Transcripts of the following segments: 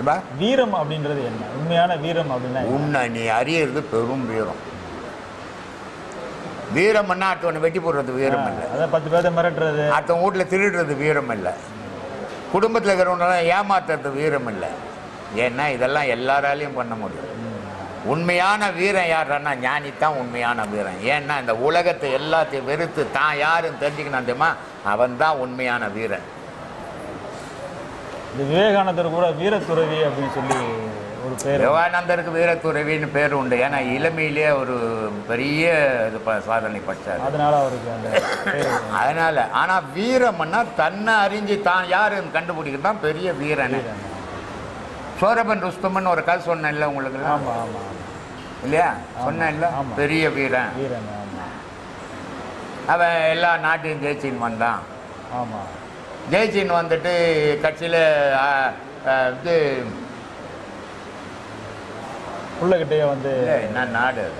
ஏன்பா வீரம் அப்படின்றது என்ன உண்மையான வீரம் அப்படின்னா என்ன? உன்னை நீ அறியறது பெரும் வீரம் வீரம்னா அடுத்தவனை வெட்டி போடுறது வீரம் இல்லை அதான் பத்து பேர்த்த மிரட்டுறது அடுத்தவன் வீட்டில் திருடுறது வீரம் இல்லை குடும்பத்தில் இருக்கிறவனெல்லாம் ஏமாத்துறது வீரம் இல்லை ஏன்னா இதெல்லாம் எல்லாராலையும் பண்ண முடியும் உண்மையான வீரன் யாருன்னா ஞானி தான் உண்மையான வீரன் ஏன்னா இந்த உலகத்தை எல்லாத்தையும் வெறுத்து தான் யாருன்னு தெரிஞ்சுக்கணும் தெரியுமா அவன் தான் உண்மையான வீரன் இந்த விவேகானந்தர் கூட வீரத்துறவி அப்படின்னு சொல்லி ஒரு பேர் விவேகானந்தருக்கு வீரத்துறவின்னு பேர் உண்டு ஏன்னா இளமையிலேயே ஒரு பெரிய இது ப- சாதனை படிச்சார் அதனால அவருக்கு அந்த பேர் அதனால ஆனா வீரம்னா தன்னை அறிஞ்சு தான் யாருன்னு கண்டுபிடிக்கிறது தான் பெரிய வீரன் சோரபன் ருஸ்தமன் ஒரு கதை சொன்னேன்ல உங்களுக்கு ஆமா ஆமா இல்லையா சொன்னேன்ல ஆமா. பெரிய வீரன் வீரன் ஆமா அவன் எல்லா நாட்டையும் ஜெயிச்சின்னு வந்தான் ஆமா ஜெயிச்சின்னு வந்துட்டு கட்சியில் இது புள்ளகிட்டே வந்து இல்ல, என்ன நாடு அது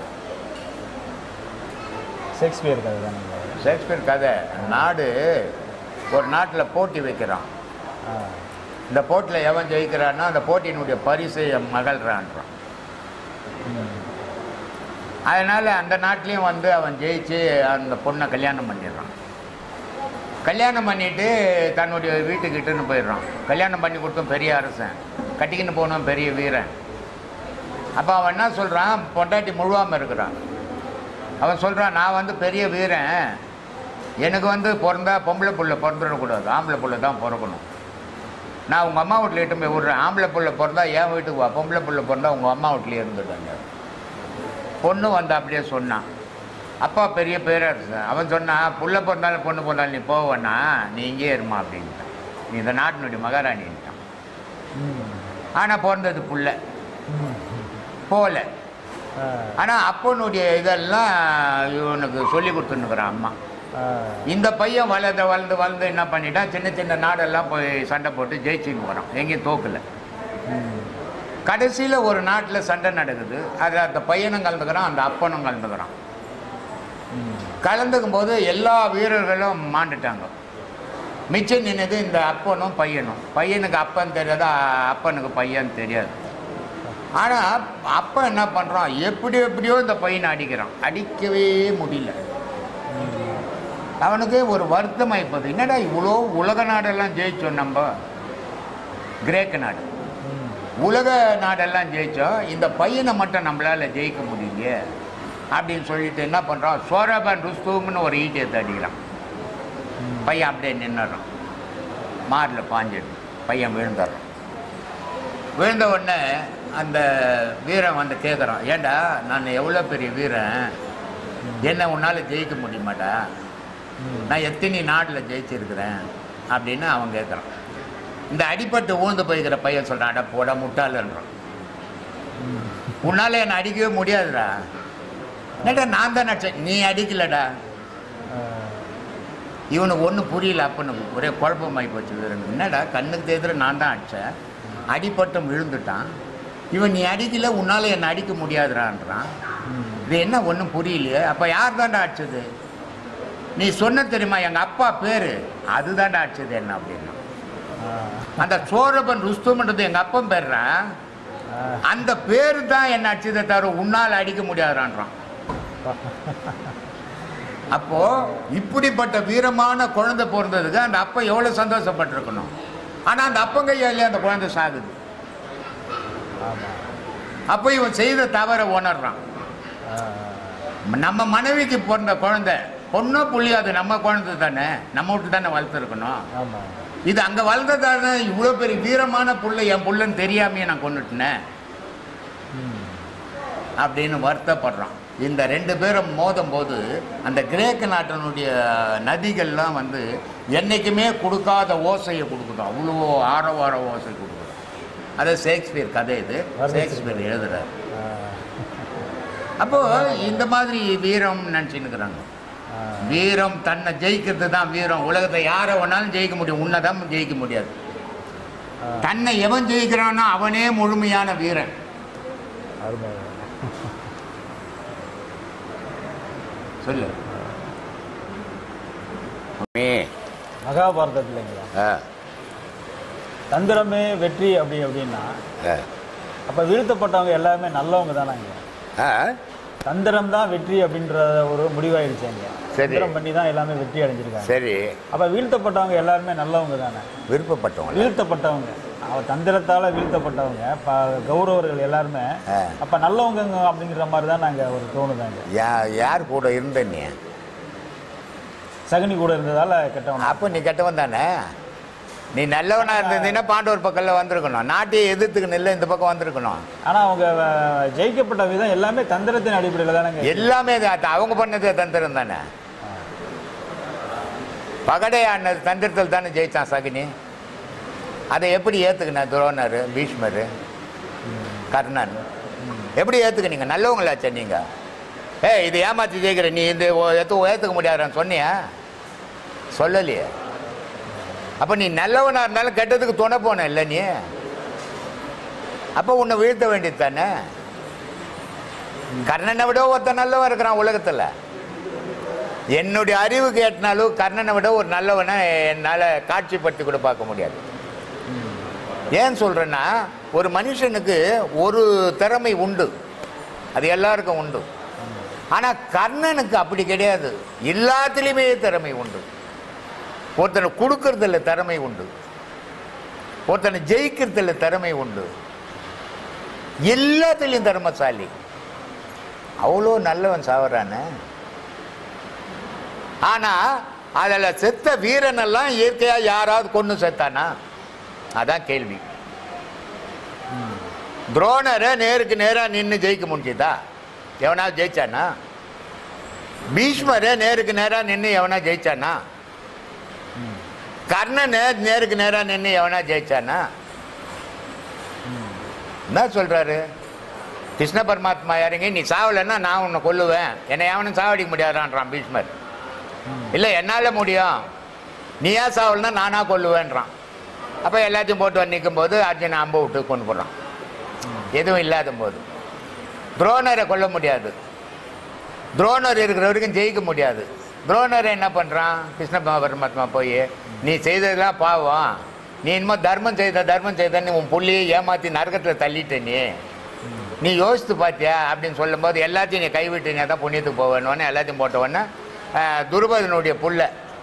ஷேக்ஸ்பியர் கதை தானே ஷேக்ஸ்பியர் கதை நாடு ஒரு நாட்டில் போட்டி வைக்கிறான் ஆ இந்த போட்டியில் எவன் ஜெயிக்கிறான்னா அந்த போட்டியினுடைய பரிசை என் மகள்றான்றான் ம். அதனால் அந்த நாட்டிலையும் வந்து அவன் ஜெயிச்சு அந்த பொண்ணை கல்யாணம் பண்ணிடுறான் கல்யாணம் பண்ணிட்டு தன்னுடைய வீட்டுக்கிட்டுன்னு போயிடுறான் கல்யாணம் பண்ணி கொடுத்தும் பெரிய அரசன் கட்டிக்கின்னு போனவன் பெரிய வீரன் அப்போ அவன் என்ன சொல்கிறான் பொண்டாட்டி முழுவாமல் இருக்கிறான் அவன் சொல்கிறான் நான் வந்து பெரிய வீரன் எனக்கு வந்து பிறந்தா பொம்பளை புள்ள பிறந்துடக்கூடாது ஆம்பளை புள்ள தான் பிறக்கணும் நான் உங்கள் அம்மா வீட்டில் இட்டு போய் விட்றேன் ஆம்பளை புள்ள பிறந்தா என் வீட்டுக்கு வா பொம்பளை புள்ள பிறந்தா உங்கள் அம்மா வீட்லேயே இருந்துட்டாங்க பொண்ணு வந்து அப்படியே சொன்னான் அப்பா பெரிய பேரரசன் அவன் சொன்னான் புள்ள பிறந்தாலும் பொண்ணு பிறந்தாலும் நீ போவேன்னா நீ இங்கே இருமா அப்படின்ட்டான் நீ இந்த நாட்டினுடைய மகாராணின்ட்டான் ம். ஆனால் பிறந்தது புள்ள ம். போகல ஆ. ஆனால் அப்பனுடைய இதெல்லாம் இவனுக்கு சொல்லி கொடுத்துன்னுக்குறான் அம்மா ஆ. இந்த பையன் வளர்ந்து வளர்ந்து வளர்ந்து என்ன பண்ணிட்டான் சின்ன சின்ன நாடெல்லாம் போய் சண்டை போட்டு ஜெயிச்சுன்னு போகிறான் எங்கேயும் தோக்கல ம். கடைசியில் ஒரு நாட்டில் சண்டை நடக்குது அதில் அந்த பையனும் கலந்துக்கிறான் அந்த அப்பனும் கலந்துக்கிறான் ம். கலந்துக்கும் போது எல்லா வீரர்களும் மாண்டுட்டாங்க மிச்சம் நின்னது இந்த அப்பனும் பையனும் பையனுக்கு அப்பன் தெரியாது அ- அப்பனுக்கு பையன் தெரியாது ஆனால் அப்பன் என்ன பண்ணுறான் எப்படி எப்படியோ இந்த பையனை அடிக்கிறான் அடிக்கவே முடியல அவனுக்கு ஒரு வருத்தம் ஆயிப்போது என்னடா இவ்வளோ உலக நாடெல்லாம் ஜெயிச்சோம் நம்ம கிரேக்க நாடு ம். உலக நாடெல்லாம் ஜெயிச்சோம் இந்த பையனை மட்டும் நம்மளால் ஜெயிக்க முடியலையே அப்படின்னு சொல்லிட்டு என்ன பண்ணுறான் சோரபன் ருஸ்தூம்னு ஒரு ஈட்டியத்தை அடிக்கிறான் பையன் அப்படியே நின்னுறான் மாரில் பாஞ்சிடு பையன் விழுந்துடுறான் விழுந்த உடனே அந்த வீரன் வந்து கேட்குறான் ஏண்டா நான் எவ்வளோ பெரிய வீரன் என்ன உன்னால் ஜெயிக்க முடியுமாடா ம். நான் எத்தனை நாட்டில் ஜெயிச்சிருக்கிறேன் அப்படின்னு அவன் கேட்குறான் இந்த அடிபட்டு ஊழ்ந்து போய்க்கிற பையன் சொல்கிறான் அட போட முட்டாளன்றான் ம். உன்னால் என்னை அடிக்கவே முடியாதுடா என்னடா நான் தான் அடிச்சேன் நீ அடிக்கலடா ஆ. இவனுக்கு ஒன்றும் புரியல அப்பனுக்கு ஒரே குழப்பமாகி போச்சு வீரனுக்கு என்னடா கண்ணுக்கு தெரியுற நான் தான் அடித்தேன் அடிபட்டும் விழுந்துட்டான் இவன் நீ அடிக்கல உன்னால் என்னை அடிக்க முடியாதுடான்றான் ம். இது என்ன ஒன்றும் புரியலையே அப்போ யார் தாண்டா அடிச்சது நீ சொன்ன தெரியுமா எங்கள் அப்பா பேர் அதுதான்டா அடிச்சது என்ன அப்படின்னா ஆ. அந்த சோரபன் ருஸ்தும்ன்றது எங்கள் அப்பன் பேர்றான் ஆ. அந்த பேர் தான் என்ன அடிச்சதை தவிர உன்னால் அடிக்க முடியாதுறான்றான் அப்போ இப்படிப்பட்ட வீரமான குழந்தை பிறந்ததுக்கு அந்த அப்பா எவ்வளோ சந்தோஷப்பட்டிருக்கணும் ஆனால் அந்த அப்பன் கையாலே அந்த குழந்தை சாகுது ஆமா அப்போ இவன் செய்த தவறை உணர்றான் ஆ. நம்ம மனைவிக்கு பிறந்த குழந்தை பொண்ணோ புள்ளியோ அது நம்ம குழந்தை தானே நம்ம வீட்டு தானே வளர்த்துருக்கணும் ஆமா இது அங்கே வளர்ந்ததானே இவ்வளோ பெரிய வீரமான புள்ள என் புள்ளன்னு தெரியாமையே நான் கொண்டுட்டேனே ம். அப்படின்னு வருத்தப்படுறான் இந்த ரெண்டு பேரும் மோதும் போது அந்த கிரேக்க நாட்டினுடைய நதிகள்லாம் வந்து என்றைக்குமே கொடுக்காத ஓசையை கொடுக்குது அவ்வளோ ஆரவார ஓசை கொடுக்குது அது ஷேக்ஸ்பியர் கதை இது ஷேக்ஸ்பியர் எழுதுறாரு ஆ. அப்போ இந்த மாதிரி வீரம் நினச்சின்னுக்குறாங்க ஆ. வீரம் தன்னை ஜெயிக்கிறது தான் வீரம் உலகத்தை யாரை வேணாலும் ஜெயிக்க முடியும் உன்னை தான் ஜெயிக்க முடியாது ஆ. தன்னை எவன் ஜெயிக்கிறானோ அவனே முழுமையான வீரன் அருமை சொல்லு மகாபாரதத்துலங்களா ஆ தந்திரமே வெற்றி அப்படி அப்படின்னா ஆ. அப்ப வீழ்த்தப்பட்டவங்க எல்லாருமே நல்லவங்க தானாங்க ஆ தந்திரம் தான் வெற்றி அப்படின்ற ஒரு முடிவாயிருச்சு அங்க சரி. தந்திரம் பண்ணி தான் எல்லாமே வெற்றி அடைஞ்சிருக்காங்க சரி அப்ப வீழ்த்தப்பட்டவங்க எல்லாருமே நல்லவங்க தானே விருப்பப்பட்டவங்கள வீழ்த்தப்பட்டவங்க அவ தந்திரத்தால வீழ்த்தப்பட்டவங்க ப- கௌரவர்கள் எல்லாருமே ஆ. அப்ப நல்லவங்க அப்படிங்கிற மாதிரி தான் நாங்க ஒரு தோணுதாங்க யா யார் கூட இருந்த நீ சகுனி கூட இருந்ததால கெட்டவங்க அப்போ நீ கெட்டவன் தானே நீ நல்லவனா இருந்ததுன்னா பாண்டவர் பக்கத்தில் வந்திருக்கணும் நாட்டையே எதிர்த்துக்கணும் இல்லை இந்த பக்கம் வந்திருக்கணும் ஆனா அவங்க அஹ், ஜெயிக்கப்பட்ட விதம் எல்லாமே தந்திரத்தின் அடிப்படையில் தானங்க எல்லாமே அது- அது அவங்க பண்ணது தந்திரம் தானே பகடை ஆனது தந்திரத்தில் தானே ஜெயிச்சான் சகுனி அதை எப்படி ஏற்றுக்கின துரோணர் பீஷ்மர் கர்ணன் எப்படி ஏற்றுக்கினீங்க நல்லவங்களாச்சே நீங்கள் ஏய் இது ஏமாற்றி ஜெயிக்கிற நீ இந்த எத்து ஏற்றுக்க முடியாதுன்னு சொன்னியா சொல்லலையே அப்போ நீ நல்லவனா இருந்தாலும் கெட்டதுக்கு துணை போன இல்லை நீ அப்போ உன்னை வீழ்த்த வேண்டியது தானே கர்ணனை விட ஒருத்தன் நல்லவன் இருக்கிறான் உலகத்தில் என்னுடைய அறிவுக்கு எட்டினாலும் கர்ணனை விட ஒரு நல்லவனை என்னால் காட்சிப்படுத்தி கூட பார்க்க முடியாது ஏன் சொல்கிறேன்னா ஒரு மனுஷனுக்கு ஒரு திறமை உண்டு அது எல்லாருக்கும் உண்டு ஆனால் கர்ணனுக்கு அப்படி கிடையாது எல்லாத்துலேயுமே திறமை உண்டு ஒருத்தனை கொடுக்கறதுல திறமை உண்டு ஒருத்தனை ஜெயிக்கிறதுல திறமை உண்டு எல்லாத்துலேயும் திறமசாலி அவ்வளோ நல்லவன் சாவறானே ஆனால் அதில் செத்த வீரனெல்லாம் இயற்கையாக யாராவது கொன்று செத்தானா அதான் கேள்வி துரோணரை நேருக்கு நேராக நின்று ஜெயிக்க முடிஞ்சுதா எவனாவது ஜெயிச்சானா பீஷ்மரை நேருக்கு நேராக நின்று எவனா ஜெயிச்சானா கர்ணனை நேருக்கு நேராக நின்று எவனா ஜெயிச்சானா என்ன சொல்றாரு கிருஷ்ண பரமாத்மா இறங்கி நீ சாவலைன்னா நான் உன்னை கொல்லுவேன் என்னை எவனும் சாவடிக்க முடியாதான்றான் பீஷ்மர் இல்லை என்னால் முடியும் நீ ஏன் சாவலைன்னா நானா கொல்லுவேன்றான் அப்போ எல்லாத்தையும் போட்டு வந்து நிற்கும் போது அர்ஜுனை அம்பு விட்டு கொண்டு போடுறான் எதுவும் இல்லாத போது துரோணரை கொல்ல முடியாது துரோணர் இருக்கிற வரைக்கும் ஜெயிக்க முடியாது துரோணர் என்ன பண்ணுறான் கிருஷ்ண பரமாத்மா போய் நீ செய்ததெல்லாம் பாவம் நீ இனிமேல் தர்மம் செய்த தர்மம் செய்த நீ உன் புள்ளியை ஏமாற்றி நரகத்தில் தள்ளிட்ட நீ நீ யோசித்து பார்த்தியா அப்படின்னு சொல்லும்போது எல்லாத்தையும் நீ கைவிட்டு நீ தான் புண்ணியத்துக்கு போவேன்னு எல்லாத்தையும் போட்டவொடனே ஆஹ், துருபதனுடைய புள்ள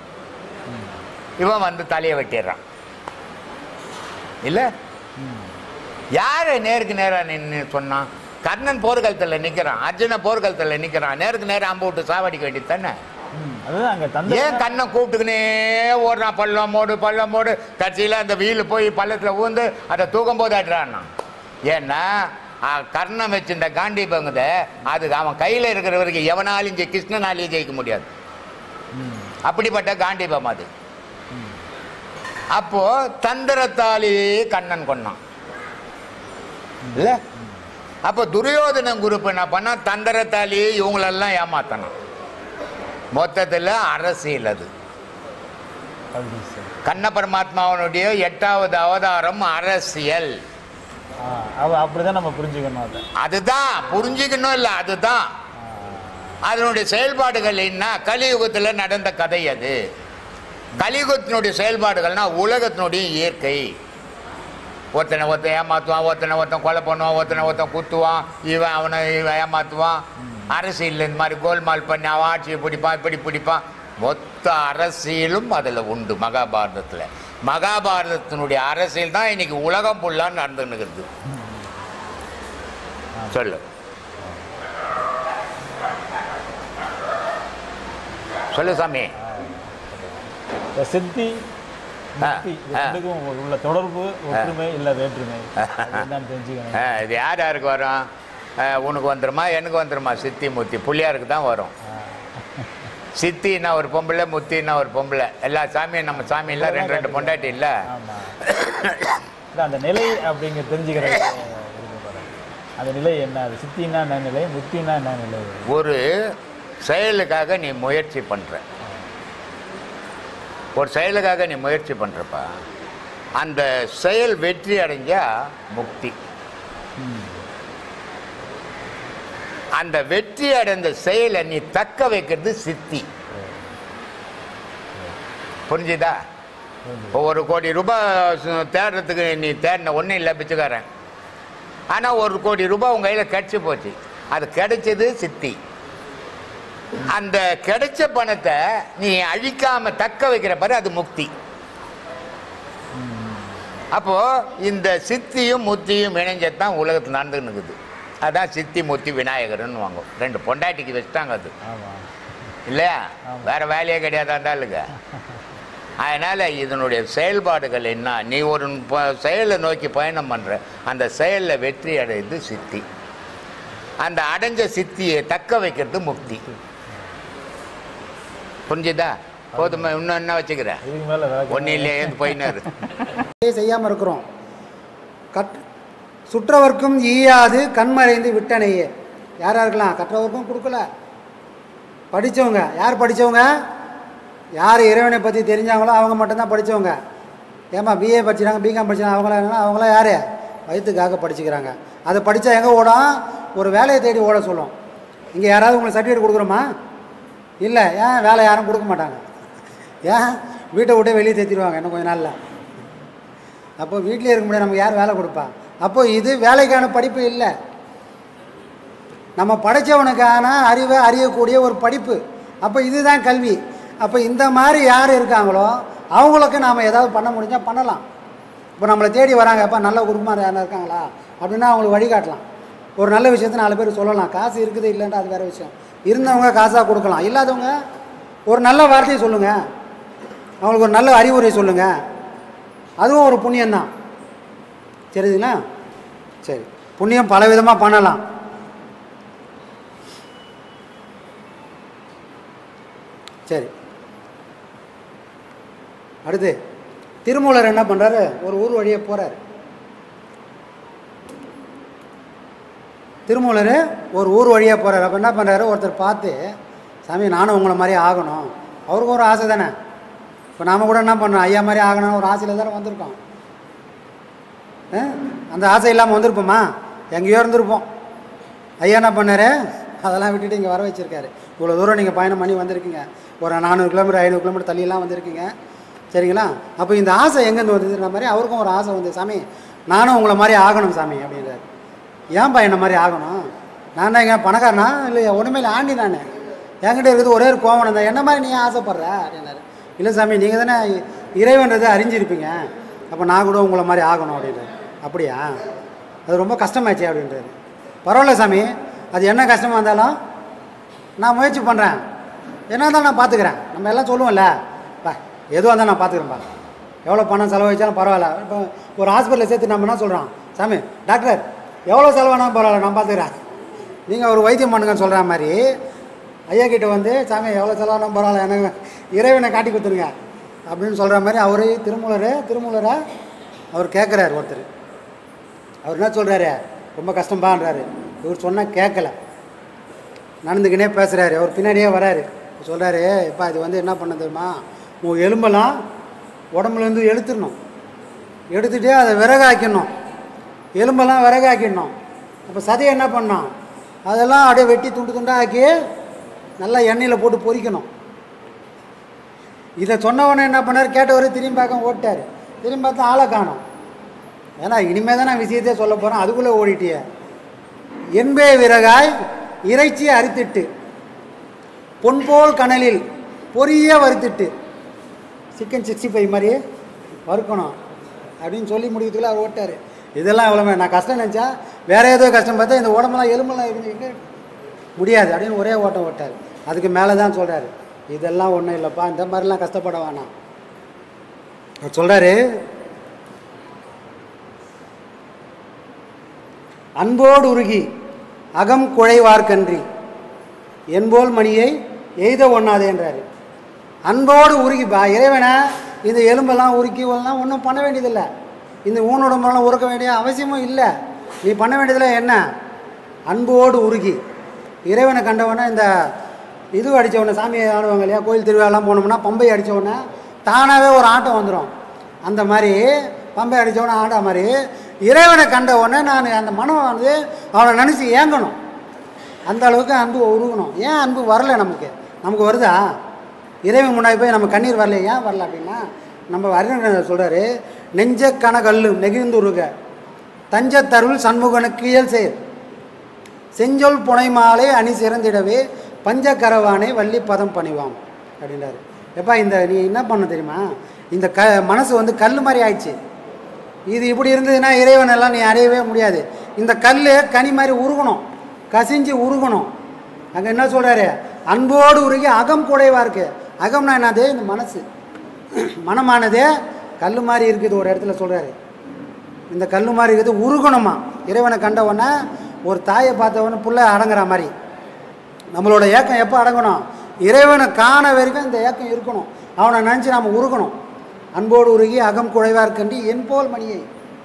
இவன் வந்து தலையை வெட்டிடுறான் இல்லை யார் நேருக்கு நேராக நின்று சொன்னான் கர்ணன் போர்க்களத்தில் நிற்கிறான் அர்ஜுன போர்க்களத்தில் நிற்கிறான் நேருக்கு நேரம் அம்பு விட்டு சாவடிக்க வேண்டியது தானே ம், அதுதான் அங்க தந்திரம் ஏன் கண்ணை கூப்பிட்டுக்கினே ஓடுறான் பள்ளம் மோடு பள்ளம் மோடு கடைசியில் அந்த வீல் போய் பள்ளத்தில் ஊந்து அதை தூக்கும் போது ஆடுறான்னா ஏன்னா ஆ, கர்ணம் வச்சிருந்த காண்டி பங்குத அது அவன் கையில் இருக்கிற வரைக்கும் எவனாலையும் ஜெயி கிருஷ்ணனாலையும் ஜெயிக்க முடியாது ம், அப்படிப்பட்ட காண்டிபம் அது அப்போ தந்திரத்தாலேயே கண்ணன் கொன்னான் இல்ல அப்போ துரியோதனன் குரூப் என்ன பண்ணா தந்திரத்தாலேயே இவங்களெல்லாம் ஏமாத்தணும் மொத்தத்தில் அரசியல் அது அப்படி சரி. கண்ண பரமாத்மாவனுடைய எட்டாவது அவதாரம் அரசியல் ஆ, அவ அப்படிதான் நம்ம புரிஞ்சுக்கணும் அதை அதுதான் புரிஞ்சுக்கணும் இல்லை அதுதான் அதனுடைய செயல்பாடுகள் என்ன கலியுகத்தில் நடந்த கதை அது கலியுகத்தினுடைய செயல்பாடுகள்னா உலகத்தினுடைய இயற்கை ஒருத்தனை ஒருத்தன் ஏமாற்றுவான் ஒருத்தனை ஒருத்தன் கொலை பண்ணுவான் ஒருத்தனை ஒருத்தன் குத்துவான் இவன் அவனை இவன் ஏமாற்றுவான் அரசியல் இந்த மாதிரி கோல்மால் பண்ணி அவன் ஆட்சியை பிடிப்பான் இப்படி பிடிப்பான் மொத்த அரசியலும் அதில் உண்டு மகாபாரதத்தில் மகாபாரதத்தினுடைய அரசியல் தான் இன்னைக்கு உலகம் ஃபுல்லாக நடந்துன்னுக்குது சொல்லு சொல்லு சாமி இந்த சித்தி ஆ, முக்தி இது ஆ. ரெண்டுக்கும் உள்ள தொடர்பு ஒற்றுமை இல்ல வேற்றுமை அது என்னன்னு தெரிஞ்சுக்கணும் ஆ, இது யார் யாருக்கு வரும் ஆ, உனக்கு வந்துருமா எனக்கு வந்துருமா சித்தி முத்தி புள்ளியாருக்கு தான் வரும் ஆ. சித்தின்னா ஒரு பொம்பளை முத்தின்னா ஒரு பொம்பளை எல்லா சாமியும் நம்ம சாமி இல்லை ரெண்டு ரெண்டு பொண்டாட்டி இல்லை ஆமா இல்ல, அந்த நிலை அப்படிங்க தெரிஞ்சுக்கிற இருக்கு பாருங்க. அந்த நிலை என்ன அது சித்தினா என்ன நிலை முத்தினா என்ன நிலை ஒரு செயலுக்காக நீ முயற்சி பண்ணுற ஒரு செயலுக்காக நீ முயற்சி பண்ணுறப்பா அந்த செயல் வெற்றி அடைஞ்சா முக்தி ம். அந்த வெற்றி அடைந்த செயலை நீ தக்க வைக்கிறது சித்தி புரிஞ்சுதா புரிஞ்சுது. ஒரு கோடி ரூபாய் சு- தேடுறதுக்கு நீ தேடின ஒன்றும் இல்லை பிச்சைக்காரன் ஆனால் ஒரு கோடி ரூபாய் உங்கள் கையில் கிடச்சி போச்சு அது கிடைச்சது சித்தி அந்த கிடைச்ச பணத்தை நீ அழிக்காம தக்க வைக்கிற பாரு அது முக்தி அப்போ இந்த சித்தியும் முத்தியும் இணைஞ்சதான் உலகத்தில் நடந்துன்னு இருக்குது அதான் சித்தி முத்தி விநாயகர்னு வாங்கும் ரெண்டு பொண்டாட்டிக்கு வச்சுட்டாங்க அது ஆமாம் இல்லையா ஆமா. வேற வேலையே கிடையாது அந்த ஆளுங்க அதனால இதனுடைய செயல்பாடுகள் என்ன நீ ஒரு ப- செயலை நோக்கி பயணம் பண்ற அந்த செயலில் வெற்றி அடையுது சித்தி அந்த அடைஞ்ச சித்தியை தக்க வைக்கிறது முக்தி புரிஞ்சுதா போதுமா இன்னும் என்ன வச்சுக்கிறேன் இதுக்கு மேலே ஒன்றும் இல்லையே ஏந்து போயினாரு செய்யாமல் இருக்கிறோம் கட் சுற்றவர்க்கும் ஈயாது கண்மறைந்து விட்டனையே யார் யாருக்கலாம் கற்றவர்க்கும் கொடுக்கல படித்தவங்க யார் படித்தவங்க யார் இறைவனை பற்றி தெரிஞ்சாங்களோ அவங்க மட்டும்தான் படித்தவங்க ஏமா பிஏ படிச்சிருக்காங்க பிகாம் படிச்சாங்க அவங்களாம் என்னன்னா அவங்களாம் யார் வயிற்றுக்காக படிச்சுக்கிறாங்க அதை படித்தா எங்கே ஓடும் ஒரு வேலையை தேடி ஓட சொல்லும் இங்கே யாராவது உங்களுக்கு சர்டிஃபிகேட் கொடுக்குறோமா இல்லை ஏன் வேலை யாரும் கொடுக்க மாட்டாங்க ஏன் வீட்டை விட்டே வெளியே தேத்திடுவாங்க இன்னும் கொஞ்ச நாளில் அப்போ வீட்டிலே இருக்க முடியாது நமக்கு யார் வேலை கொடுப்பா அப்போ இது வேலைக்கான படிப்பு இல்லை நம்ம படைச்சவனுக்கான அறிவை அறியக்கூடிய ஒரு படிப்பு அப்போ இதுதான் கல்வி அப்போ இந்த மாதிரி யார் இருக்காங்களோ அவங்களுக்கு நாம் ஏதாவது பண்ண முடிஞ்சால் பண்ணலாம் இப்போ நம்மளை தேடி வராங்க அப்பா நல்ல குருமார் யாரா இருக்காங்களா அப்படின்னா அவங்களுக்கு வழிகாட்டலாம் ஒரு நல்ல விஷயத்தை நாலு பேர் சொல்லலாம் காசு இருக்குது இல்லைன்ற அது வேறு விஷயம் இருந்தவங்க காசாக கொடுக்கலாம் இல்லாதவங்க ஒரு நல்ல வார்த்தையை சொல்லுங்கள் அவங்களுக்கு ஒரு நல்ல அறிவுரை சொல்லுங்கள் அதுவும் ஒரு புண்ணியம்தான் சரிங்களா சரி புண்ணியம் பல விதமாக பண்ணலாம் சரி அடுத்து திருமூலர் என்ன பண்ணுறாரு ஒரு ஊர் வழியே போகிறார் திருமூலர் ஒரு ஊர் வழியாக போகிறார் அப்போ என்ன பண்ணுறாரு ஒருத்தர் பார்த்து சாமி நானும் உங்களை மாதிரி ஆகணும் அவருக்கும் ஒரு ஆசை தானே இப்போ நாம் கூட என்ன பண்ணோம் ஐயா மாதிரி ஆகணும்னு ஒரு ஆசையில் தானே வந்திருக்கோம் ஆ? அந்த ஆசை இல்லாமல் வந்திருப்போமா எங்கேயோ இருந்திருப்போம் ஐயா என்ன பண்ணாரு அதெல்லாம் விட்டுட்டு இங்கே வர வச்சுருக்காரு இவ்வளோ தூரம் நீங்கள் பயணம் பண்ணி வந்திருக்கீங்க ஒரு நானூறு கிலோமீட்டர் ஐநூறு கிலோமீட்டர் தள்ளியெல்லாம் வந்திருக்கீங்க சரிங்களா அப்போ இந்த ஆசை எங்கேருந்து வந்ததுன்ற மாதிரி அவருக்கும் ஒரு ஆசை வந்து சாமி நானும் உங்களை மாதிரி ஆகணும் சாமி அப்படின்றாரு ஏன்பா என்ன மாதிரி ஆகணும் நான் எங்க பணக்காரனா இல்லை ஒன்றுமே இல்லை ஆண்டி நான் என்கிட்ட இருக்குது ஒரே ஒரு கோவணம் தான் என்ன மாதிரி நீ ஆசைப்படுற அப்படின்னாரு இல்லை சாமி நீங்கள் தானே இறைவன்றதை அறிஞ்சிருப்பீங்க அப்போ நான் கூட உங்களை மாதிரி ஆகணும் அப்படின்றாரு அப்படியா அது ரொம்ப கஷ்டமாச்சு அப்படின்றாரு பரவாயில்ல சாமி அது என்ன கஷ்டமாக இருந்தாலும் நான் முயற்சி பண்ணுறேன் என்ன தான் நான் பார்த்துக்கிறேன் நம்ம எல்லாம் சொல்லுவோம்ல பா எதுவாக இருந்தாலும் நான் பார்த்துக்கிறேன்ப்பா எவ்வளோ பணம் செலவழிச்சாலும் பரவாயில்ல இப்போ ஒரு ஹாஸ்பிட்டலில் சேர்த்து நம்ம என்ன சொல்கிறோம் சாமி டாக்டர் எவ்வளோ செலவானாலும் பரவாயில்ல நான் பார்த்துக்கிறேன் நீங்கள் ஒரு வைத்தியம் பண்ணுங்கன்னு சொல்கிற மாதிரி ஐயா கிட்ட வந்து சாமி எவ்வளோ செலவானாலும் பரவாயில்ல எனக்கு இறைவனை காட்டி கொடுத்துருங்க அப்படின்னு சொல்கிற மாதிரி அவர் திருமூலர் திருமூலரை அவர் கேட்குறாரு ஒருத்தர் அவர் என்ன சொல்கிறாரு ரொம்ப கஷ்டம்பான்றாரு இவர் சொன்னால் கேட்கல நடந்துக்கினே பேசுகிறாரு அவர் பின்னாடியே வராரு சொல்கிறாரு எப்பா இது வந்து என்ன பண்ண தெரியுமா உன் எலும்பெல்லாம் உடம்புலேருந்து எடுத்துடணும் எடுத்துகிட்டே அதை விறகாக்கணும் எலும்பெல்லாம் விறகாக்கிடணும் அப்போ சதையை என்ன பண்ணோம் அதெல்லாம் அப்படியே வெட்டி துண்டு துண்டாக ஆக்கி நல்லா எண்ணெயில் போட்டு பொரிக்கணும் இதை சொன்னவொடனே என்ன பண்ணார் கேட்டவரே திரும்பி பார்க்க ஓட்டார் திரும்பி பார்த்தா ஆளை காணோம் ஏன்னா இனிமேல் தான் நான் விஷயத்தையே சொல்ல போகிறேன் அதுக்குள்ளே ஓடிட்டியே என்பே விறகாய் இறைச்சி அரித்திட்டு பொன்போல் கனலில் பொரிய வறுத்துட்டு சிக்கன் சிக்ஸ்டி ஃபைவ் மாதிரி வறுக்கணும் அப்படின்னு சொல்லி முடிக்கிறதுக்குள்ள அவர் ஓட்டார் இதெல்லாம் எவ்வளோ நான் கஷ்டம் நினச்சா வேற ஏதோ கஷ்டம் பார்த்தா இந்த உடம்பெல்லாம் எலும்பெல்லாம் இருந்துக்கிட்டு முடியாது அப்படின்னு ஒரே ஓட்டம் ஓட்டார் அதுக்கு மேலே தான் சொல்கிறாரு இதெல்லாம் ஒன்றும் இல்லைப்பா இந்த மாதிரிலாம் கஷ்டப்பட வேணாம் அவர் சொல்கிறாரு அன்போடு உருகி அகம் குழைவார்கன்றி என்போல் மணியை எய்த ஒண்ணாதேன்றாரு அன்போடு உருகி பா இறைவனை இந்த எலும்பெல்லாம் உருக்கி எல்லாம் ஒன்றும் பண்ண வேண்டியதில்லை இந்த ஊனுடம்பெல்லாம் உருக்க வேண்டிய அவசியமும் இல்லை நீ பண்ண வேண்டியதில்லை என்ன அன்போடு உருகி இறைவனை கண்டவொடனே இந்த இது அடித்தவொடனே சாமியை ஆடுவாங்க இல்லையா கோயில் திருவிழாலாம் போனோம்னா பம்பை அடித்தவொடனே தானாகவே ஒரு ஆட்டம் வந்துடும் அந்த மாதிரி பம்பை அடித்தவொடனே ஆடா மாதிரி இறைவனை கண்ட உடனே நான் அந்த மனம் வந்து அவனை நினச்சி ஏங்கணும் அந்த அளவுக்கு அன்பு உருகணும் ஏன் அன்பு வரல நமக்கு நமக்கு வருதா இறைவன் முன்னாடி போய் நம்ம கண்ணீர் வரல ஏன் வரல அப்படின்னா நம்ம அறிஞர் சொல்கிறாரு நெஞ்ச கனகல்லு நெகிழ்ந்துருக தஞ்சத்தருள் சண்முகனுக்கு இயல் செயல் செஞ்சொல் புனை மாலை அணி சிறந்திடவே பஞ்ச கரவானை வள்ளி பதம் பணிவாம் அப்படின்றாரு எப்பா இந்த நீ என்ன பண்ண தெரியுமா இந்த க மனசு வந்து கல் மாதிரி ஆயிடுச்சு இது இப்படி இருந்ததுன்னா இறைவன் எல்லாம் நீ அடையவே முடியாது இந்த கல் கனி மாதிரி உருகணும் கசிஞ்சு உருகணும் அங்கே என்ன சொல்கிறாரு அன்போடு உருகி அகம் குடைவா இருக்கு அகம்னா என்னது இந்த மனசு மனமானதே கல் மாதிரி இருக்குது ஒரு இடத்துல சொல்கிறாரு இந்த கல் மாதிரி இருக்குது உருகணுமா இறைவனை கண்டவொடனே ஒரு தாயை பார்த்தவொடனே புள்ள அடங்குற மாதிரி நம்மளோட ஏக்கம் எப்போ அடங்கணும் இறைவனை காண வரைக்கும் இந்த ஏக்கம் இருக்கணும் அவனை நினச்சி நாம் உருகணும் அன்போடு உருகி அகம் குழைவார் கண்டி என் போல் மணியை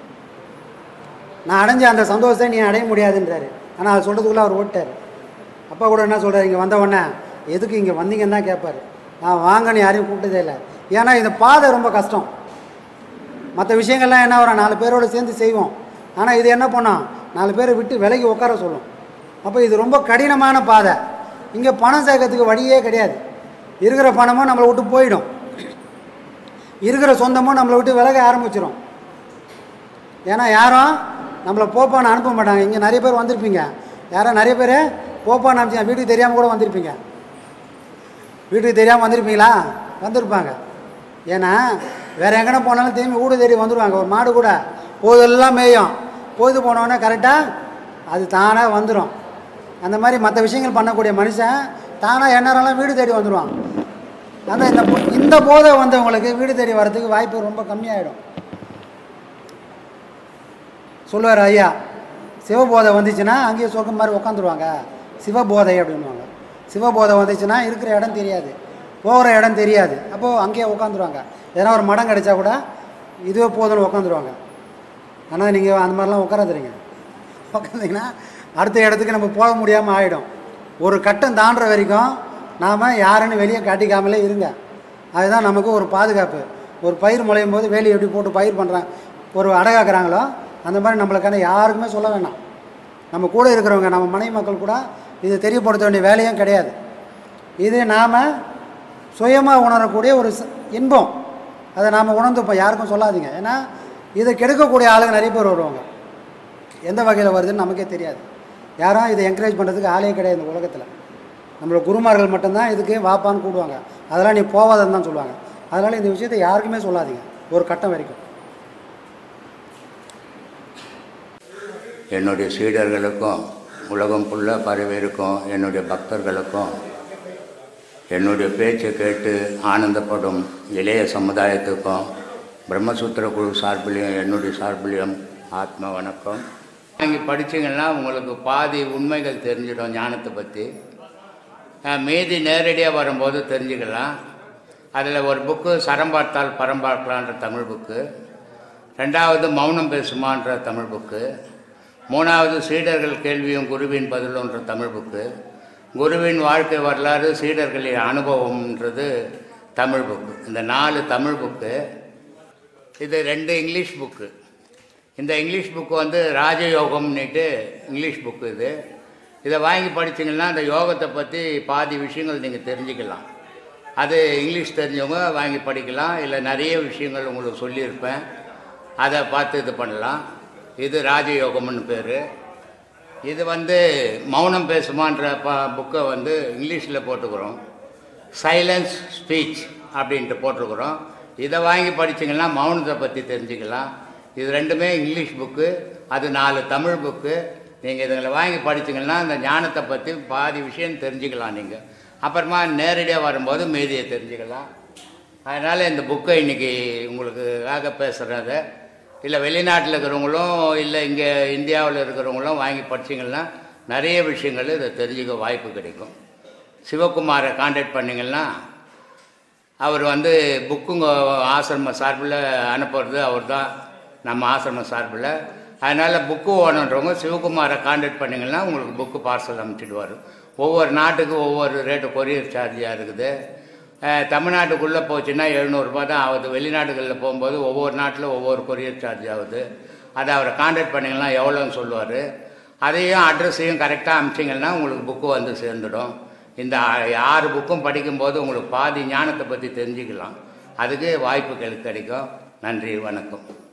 நான் அடைஞ்ச அந்த சந்தோஷத்தை நீ அடைய முடியாதுன்றாரு ஆனால் அதை சொல்கிறதுக்குள்ளே அவர் ஓட்டார் அப்பா கூட என்ன சொல்கிறார் இங்கே வந்த உடனே எதுக்கு இங்கே வந்தீங்கன்னு தான் கேட்பார் நான் வாங்கன்னு யாரையும் கூப்பிட்டதே இல்லை ஏன்னா இந்த பாதை ரொம்ப கஷ்டம் மற்ற விஷயங்கள்லாம் என்ன வரும் நாலு பேரோட சேர்ந்து செய்வோம் ஆனால் இது என்ன பண்ணோம் நாலு பேரை விட்டு விலகி உட்கார சொல்லும் அப்போ இது ரொம்ப கடினமான பாதை இங்கே பணம் சேர்க்கறதுக்கு வழியே கிடையாது இருக்கிற பணமும் நம்மளை விட்டு போயிடும் இருக்கிற சொந்தமும் நம்மளை விட்டு விலக ஆரம்பிச்சிடும் ஏன்னா யாரும் நம்மளை போப்பான்னு அனுப்ப மாட்டாங்க இங்கே நிறைய பேர் வந்திருப்பீங்க யாரோ நிறைய பேர் போப்பான்னு அனுப்பிச்சு வீட்டுக்கு தெரியாமல் கூட வந்திருப்பீங்க வீட்டுக்கு தெரியாமல் வந்திருப்பீங்களா வந்திருப்பாங்க ஏன்னா வேறு எங்கன போனாலும் திரும்பி வீடு தேடி வந்துடுவாங்க ஒரு மாடு கூட போதெல்லாம் மேயும் பொழுது போனோடனே கரெக்டாக அது தானாக வந்துடும் அந்த மாதிரி மற்ற விஷயங்கள் பண்ணக்கூடிய மனுஷன் தானாக எந்நேரம்லாம் வீடு தேடி வந்துடுவான் ஆனால் இந்த போ- இந்த போதை வந்தவங்களுக்கு வீடு தேடி வர்றதுக்கு வாய்ப்பு ரொம்ப கம்மியாயிடும் சொல்லுவார் ஐயா சிவபோதை வந்துச்சுன்னா அங்கேயே சொர்க்கம் மாதிரி உட்காந்துருவாங்க சிவபோதை அப்படின்வாங்க சிவபோதை வந்துச்சுன்னா இருக்கிற இடம் தெரியாது போகிற இடம் தெரியாது அப்போது அங்கேயே உட்காந்துருவாங்க எதனா ஒரு மடம் கிடைச்சா கூட இதுவே போதும்னு உட்காந்துருவாங்க ஆனால் நீங்கள் அந்த மாதிரிலாம் உட்காராதுறீங்க உட்காந்திங்கன்னா அடுத்த இடத்துக்கு நம்ம போக முடியாமல் ஆகிடும் ஒரு கட்டம் தாண்டுற வரைக்கும் நாம் யாருன்னு வெளியே காட்டிக்காமலே இருங்க அதுதான் நமக்கு ஒரு பாதுகாப்பு ஒரு பயிர் முளையும் போது வேலி எப்படி போட்டு பயிர் பண்ணுறாங்க ஒரு அடகாக்குறாங்களோ அந்த மாதிரி நம்மளுக்கான யாருக்குமே சொல்ல வேணாம் நம்ம கூட இருக்கிறவங்க நம்ம மனைவி மக்கள் கூட இதை தெரியப்படுத்த வேண்டிய வேலையும் கிடையாது இது நாம் சுயமாக உணரக்கூடிய ஒரு ச- இன்பம் அதை நாம் உணர்ந்துப்போம் யாருக்கும் சொல்லாதீங்க ஏன்னா இதை கெடுக்கக்கூடிய ஆளுங்க நிறைய பேர் வருவாங்க எந்த வகையில் வருதுன்னு நமக்கே தெரியாது யாரும் இதை என்கரேஜ் பண்ணுறதுக்கு ஆளே கிடையாது இந்த உலகத்தில் நம்மளோட குருமார்கள் மட்டும்தான் இதுக்கு வாப்பான்னு கூடுவாங்க அதெல்லாம் நீ போவாதன்னு தான் சொல்லுவாங்க அதனால் இந்த விஷயத்தை யாருக்குமே சொல்லாதீங்க ஒரு கட்டம் வரைக்கும் என்னுடைய சீடர்களுக்கும் உலகம் ஃபுல்லாக பரவி இருக்கும் என்னுடைய பக்தர்களுக்கும் என்னுடைய பேச்சை கேட்டு ஆனந்தப்படும் இளைய சமுதாயத்துக்கும் பிரம்மசூத்திர குழு சார்பிலையும் என்னுடைய சார்பிலையும் ஆத்ம வணக்கம் வாங்கி படிச்சீங்கன்னா உங்களுக்கு பாதி உண்மைகள் தெரிஞ்சிடும் ஞானத்தை பற்றி அஹ், மீதி நேரடியாக வரும்போது தெரிஞ்சுக்கலாம் அதில் ஒரு புக்கு சரம் பார்த்தால் பரம் பார்க்கலான்ற தமிழ் புக்கு ரெண்டாவது மௌனம் பேசுமான்ற தமிழ் புக்கு மூணாவது சீடர்கள் கேள்வியும் குருவின் பதிலுன்ற தமிழ் புக்கு குருவின் வாழ்க்கை வரலாறு சீடர்களின் அனுபவம்ன்றது தமிழ் புக்கு இந்த நாலு தமிழ் புக்கு இது ரெண்டு இங்கிலீஷ் புக்கு இந்த இங்கிலீஷ் புக்கு வந்து ராஜயோகம்னுட்டு இங்கிலீஷ் புக்கு இது இதை வாங்கி படிச்சீங்கன்னா இந்த யோகத்தை பற்றி பாதி விஷயங்கள் நீங்கள் தெரிஞ்சுக்கலாம் அது இங்கிலீஷ் தெரிஞ்சவங்க வாங்கி படிக்கலாம் இல்லை நிறைய விஷயங்கள் உங்களுக்கு சொல்லியிருப்பேன் அதை பார்த்து இது பண்ணலாம் இது ராஜயோகம்னு பேர் இது வந்து மௌனம் பேசுமான்ற ப புக்கை வந்து இங்கிலீஷில் போட்டுக்கிறோம் சைலன்ஸ் ஸ்பீச் அப்படின்ட்டு போட்டிருக்கிறோம் இதை வாங்கி படிச்சீங்கன்னா மௌனத்தை பற்றி தெரிஞ்சுக்கலாம் இது ரெண்டுமே இங்கிலீஷ் புக்கு அது நாலு தமிழ் புக்கு நீங்கள் இதுங்களை வாங்கி படிச்சீங்கன்னா இந்த ஞானத்தை பற்றி பாதி விஷயம் தெரிஞ்சுக்கலாம் நீங்கள் அப்புறமா நேரடியாக வரும்போது மீதியை தெரிஞ்சுக்கலாம் அதனால் இந்த புக்கை இன்றைக்கி உங்களுக்காக பேசுகிறத இல்லை வெளிநாட்டில் இருக்கிறவங்களும் இல்லை இங்கே இந்தியாவில் இருக்கிறவங்களும் வாங்கி படிச்சீங்கன்னா நிறைய விஷயங்கள் இதை தெரிஞ்சுக்க வாய்ப்பு கிடைக்கும் சிவகுமாரை காண்டாக்ட் பண்ணிங்கன்னா அவர் வந்து புக்குங்க ஆசிரம சார்பில் அனுப்புறது அவர் தான் நம்ம ஆசிரம சார்பில் அதனால் புக்கு ஓனன்றவங்க சிவகுமாரை காண்டாக்ட் பண்ணிங்கன்னா உங்களுக்கு புக்கு பார்சல் அனுப்பிச்சிடுவார் ஒவ்வொரு நாட்டுக்கு ஒவ்வொரு ரேட்டு கொரியர் சார்ஜாக இருக்குது அஹ், தமிழ்நாட்டுக்குள்ளே போச்சுன்னா எழுநூறுபா தான் ஆகுது வெளிநாடுகளில் போகும்போது ஒவ்வொரு நாட்டில் ஒவ்வொரு கொரியர் சார்ஜ் ஆகுது அதை அவரை காண்டாக்ட் பண்ணிங்கன்னா எவ்வளோன்னு சொல்லுவார் அதையும் அட்ரஸையும் கரெக்டாக அனுப்பிச்சிங்கன்னா உங்களுக்கு புக்கு வந்து சேர்ந்துடும் இந்த ஆ- ஆறு புக்கும் படிக்கும்போது உங்களுக்கு பாதி ஞானத்தை பற்றி தெரிஞ்சுக்கலாம் அதுக்கு வாய்ப்புகள் கிடைக்கும் நன்றி வணக்கம்